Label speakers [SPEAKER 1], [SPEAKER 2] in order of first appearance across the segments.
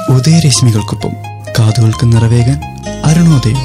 [SPEAKER 1] ഉദയരശ്മികൾക്കൊപ്പം കാതുകൾക്ക് നിറവേകാൻ അരുണോദയം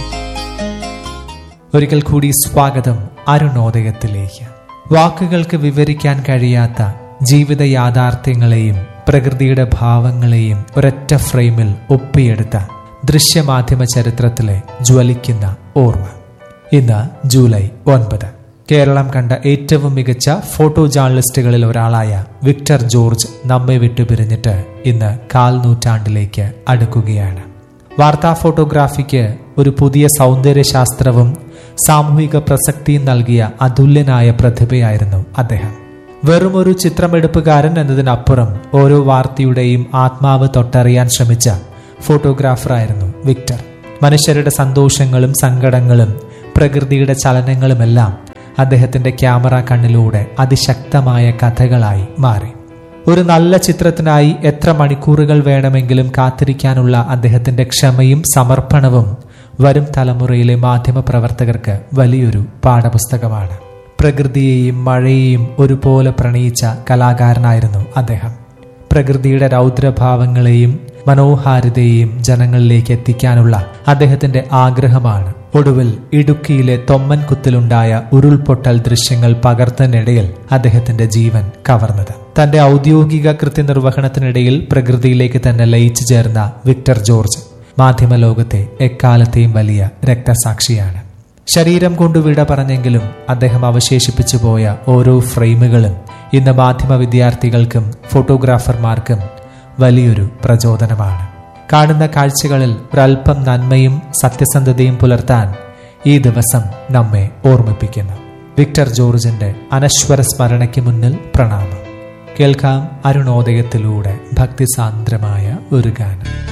[SPEAKER 2] ഒരിക്കൽ കൂടി സ്വാഗതം അരുണോദയത്തിലേക്ക് വാക്കുകൾക്ക് വിവരിക്കാൻ കഴിയാത്ത ജീവിത യാഥാർത്ഥ്യങ്ങളെയും പ്രകൃതിയുടെ ഭാവങ്ങളെയും ഒരൊറ്റ ഫ്രെയിമിൽ ഒപ്പിയെടുത്ത ദൃശ്യമാധ്യമ ചരിത്രത്തിലെ ജ്വലിക്കുന്ന ഓർമ്മ ഇന്ന് ജൂലൈ ഒൻപത് കേരളം കണ്ട ഏറ്റവും മികച്ച ഫോട്ടോ ജേർണലിസ്റ്റുകളിൽ ഒരാളായ വിക്ടർ ജോർജ് നമ്മെ വിട്ടുപിരിഞ്ഞിട്ട് ഇന്ന് കാൽ നൂറ്റാണ്ടിലേക്ക് അടുക്കുകയാണ് വാർത്താ ഫോട്ടോഗ്രാഫിക്ക് ഒരു പുതിയ സൗന്ദര്യശാസ്ത്രവും സാമൂഹിക പ്രസക്തിയും നൽകിയ അതുല്യനായ പ്രതിഭയായിരുന്നു അദ്ദേഹം വെറുമൊരു ചിത്രമെടുപ്പുകാരൻ എന്നതിനപ്പുറം ഓരോ വാർത്തയുടെയും ആത്മാവ് തൊട്ടറിയാൻ ശ്രമിച്ച ഫോട്ടോഗ്രാഫറായിരുന്നു വിക്ടർ മനുഷ്യരുടെ സന്തോഷങ്ങളും സങ്കടങ്ങളും പ്രകൃതിയുടെ ചലനങ്ങളുമെല്ലാം അദ്ദേഹത്തിന്റെ ക്യാമറ കണ്ണിലൂടെ അതിശക്തമായ കഥകളായി മാറി ഒരു നല്ല ചിത്രത്തിനായി എത്ര മണിക്കൂറുകൾ വേണമെങ്കിലും കാത്തിരിക്കാനുള്ള അദ്ദേഹത്തിന്റെ ക്ഷമയും സമർപ്പണവും വരും തലമുറയിലെ മാധ്യമപ്രവർത്തകർക്ക് വലിയൊരു പാഠപുസ്തകമാണ് പ്രകൃതിയെയും മഴയെയും ഒരുപോലെ പ്രണയിച്ച കലാകാരനായിരുന്നു അദ്ദേഹം പ്രകൃതിയുടെ രൗദ്രഭാവങ്ങളെയും മനോഹാരിതയെയും ജനങ്ങളിലേക്ക് എത്തിക്കാനുള്ള അദ്ദേഹത്തിന്റെ ആഗ്രഹമാണ് ഒടുവിൽ ഇടുക്കിയിലെ തൊമ്മൻകുത്തിലുണ്ടായ ഉരുൾപൊട്ടൽ ദൃശ്യങ്ങൾ പകർത്തുന്നിടയിൽ അദ്ദേഹത്തിന്റെ ജീവൻ കവർന്നത് തന്റെ ഔദ്യോഗിക കൃത്യനിർവഹണത്തിനിടയിൽ പ്രകൃതിയിലേക്ക് തന്നെ ലയിച്ചു ചേർന്ന വിക്ടർ ജോർജ് മാധ്യമലോകത്തെ എക്കാലത്തെയും വലിയ രക്തസാക്ഷിയാണ് ശരീരം കൊണ്ട് വിട പറഞ്ഞെങ്കിലും അദ്ദേഹം അവശേഷിപ്പിച്ചു പോയ ഓരോ ഫ്രെയിമുകളും ഇന്ന് മാധ്യമ വിദ്യാർത്ഥികൾക്കും ഫോട്ടോഗ്രാഫർമാർക്കും വലിയൊരു പ്രചോദനമാണ് കാണുന്ന കാഴ്ചകളിൽ ഒരല്പം നന്മയും സത്യസന്ധതയും പുലർത്താൻ ഈ ദിവസം നമ്മെ ഓർമ്മിപ്പിക്കുന്നു വിക്ടർ ജോർജിന്റെ അനശ്വര സ്മരണയ്ക്ക് മുന്നിൽ പ്രണാമം കേൾക്കാം അരുണോദയത്തിലൂടെ ഭക്തിസാന്ദ്രമായ ഒരു ഗാനം